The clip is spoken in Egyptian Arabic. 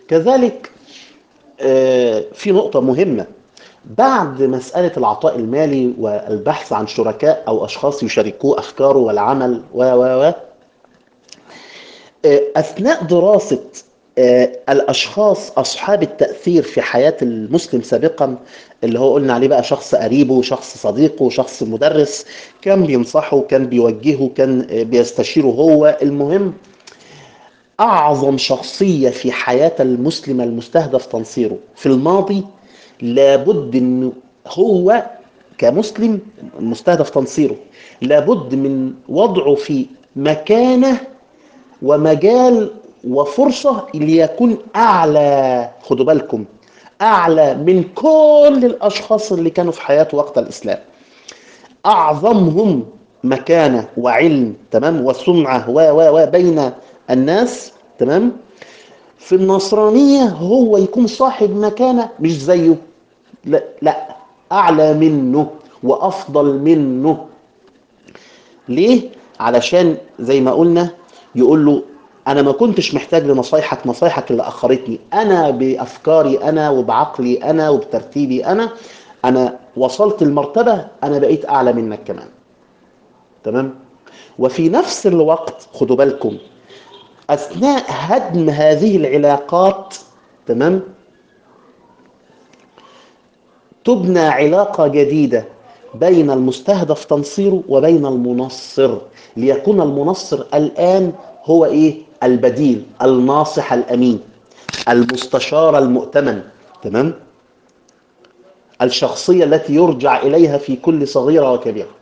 كذلك آه، في نقطة مهمة بعد مسألة العطاء المالي والبحث عن شركاء أو أشخاص يشاركوه أفكاره والعمل و و و آه، أثناء دراسة آه، الأشخاص أصحاب التأثير في حياة المسلم سابقا اللي هو قلنا عليه بقى شخص قريبه شخص صديقه شخص مدرس كان بينصحه كان بيوجهه كان آه، بيستشيره هو المهم أعظم شخصية في حياة المسلم المستهدف تنصيره في الماضي لابد أنه هو كمسلم مستهدف تنصيره لابد من وضعه في مكانة ومجال وفرصة ليكون أعلى خدوا بالكم أعلى من كل الأشخاص اللي كانوا في حياته وقت الإسلام أعظمهم مكانة وعلم تمام وسمعة و و و بين الناس تمام في النصرانية هو يكون صاحب مكانة مش زيه لا, لا أعلى منه وأفضل منه ليه؟ علشان زي ما قلنا يقول له أنا ما كنتش محتاج لنصايحك نصايحك اللي أخرتني أنا بأفكاري أنا وبعقلي أنا وبترتيبي أنا أنا وصلت المرتبة أنا بقيت أعلى منك كمان تمام؟ وفي نفس الوقت خدوا بالكم أثناء هدم هذه العلاقات تمام تبنى علاقة جديدة بين المستهدف تنصيره وبين المنصر ليكون المنصر الآن هو إيه البديل الناصح الأمين المستشار المؤتمن تمام الشخصية التي يرجع إليها في كل صغيرة وكبيرة